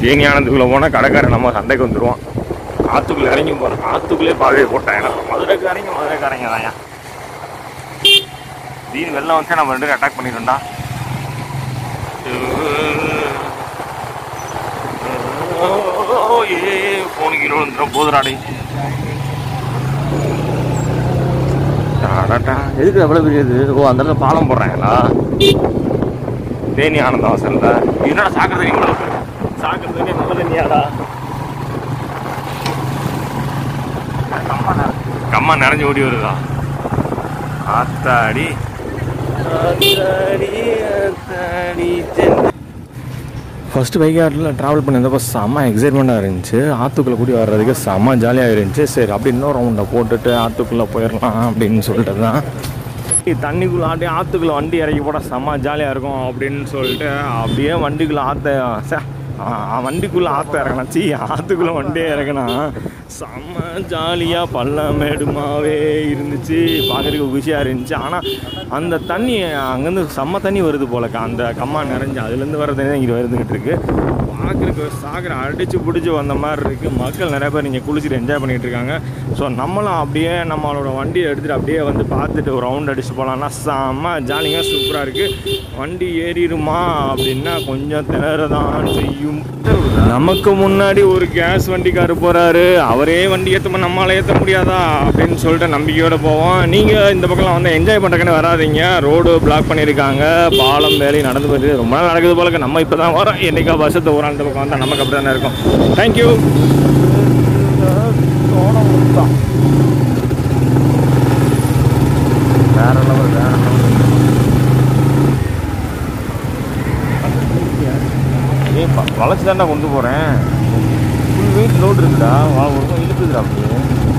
தேனி ஆனந்துக்குள்ளே போனால் கடைக்காரன் நம்ம சண்டைக்கு வந்துடுவான் ஆற்றுக்குள்ளே இறங்கி போகிறோம் ஆற்றுக்குள்ளே பாதையை போட்டாங்க மதுரைக்காரங்க மதுரைக்காரங்க தான்யா தீன் வெள்ளம் வந்து நம்ம ரெண்டு அட்டாக் பண்ணிட்டோம்டா ஏ போன கிலோ வந்துடும் போதுராடை அடடா எதுக்கு எவ்வளோ பெரிய இது ஓ அந்த இடத்துல பாலம் போடுறாங்களா தேனி ஆனந்தம் வாசல்ல என்னடா சாக்கடை தண்ணி இவ்வளோ சாக்கடை தண்ணி நல்ல தண்ணியாடா கம்மா நிறைஞ்சு ஓடி வருதா ஆத்தாடி ஆத்தாடி ஆத்தாடி ஃபஸ்ட்டு பைக் ஆட்டில் ட்ராவல் பண்ணியிருந்தப்போ செம்ம எக்ஸைட்மெண்ட்டாக இருந்துச்சு ஆற்றுக்குள்ளே கூடி வர்றதுக்கு செம்ம ஜாலியாக இருந்துச்சு சரி அப்படி இன்னொரு ரவுண்டை போட்டுட்டு ஆற்றுக்குள்ளே போயிடலாம் அப்படின்னு சொல்லிட்டு தான் தண்ணிக்குள்ளே ஆட்டி ஆற்றுக்குள்ளே வண்டி இறக்கி போட செம்ம ஜாலியாக இருக்கும் அப்படின்னு சொல்லிட்டு அப்படியே வண்டிக்குள்ளே ஆற்ற சே வண்டிக்குள்ளே ஆற்ற இறக்கணும் சி ஆற்றுக்குள்ளே வண்டியே இறக்கினா செம்ம ஜாலியாக பள்ளம் மேடுமாவே இருந்துச்சு பார்க்குறதுக்கு குஷியாக இருந்துச்சு ஆனால் அந்த தண்ணி அங்கேருந்து செம்ம தண்ணி வருது போலக்கா அந்த கம்மா நிறைஞ்சு அதுலேருந்து வர தண்ணி தான் இங்கே வருதுகிட்டு இருக்கு பார்க்குறதுக்கு சாகரை அடித்து பிடிச்சி வந்த மாதிரி இருக்குது மக்கள் நிறைய பேர் நீங்கள் குளிச்சுட்டு என்ஜாய் பண்ணிகிட்டு இருக்காங்க ஸோ நம்மளும் அப்படியே நம்மளோட வண்டியை எடுத்துகிட்டு அப்படியே வந்து பார்த்துட்டு ஒரு ரவுண்ட் அடிச்சுட்டு போகலான்னா செம்ம ஜாலியாக சூப்பராக இருக்குது வண்டி ஏறிடுமா அப்படின்னா கொஞ்சம் திணறதான் செய்யும் நமக்கு முன்னாடி ஒரு கேஸ் வண்டிக்காரு போகிறாரு அவரே வண்டி ஏற்ற நம்மளால ஏற்ற முடியாதா அப்படின்னு சொல்லிட்டு நம்பிக்கையோடு போவோம் நீங்கள் இந்த பக்கம்லாம் வந்து என்ஜாய் பண்ணுறதுக்குன்னு வராதீங்க ரோடு பிளாக் பண்ணியிருக்காங்க பாலம் வேலை நடந்து போயிட்டு ரொம்ப நாள் நடக்குது போல இருக்கு. நம்ம இப்போ தான் வரோம் என்னைக்கா வருஷத்து ஒரு அந்த பக்கம் வந்தால் நமக்கு அப்படி தானே இருக்கும் தேங்க்யூ வேற லெவல் வேற ஏ வளைச்சு தாண்டா கொண்டு போகிறேன் ஃபுல் வெயிட் லோடு இருக்குடா வா ஒரு இழுக்குதுடா அப்படியே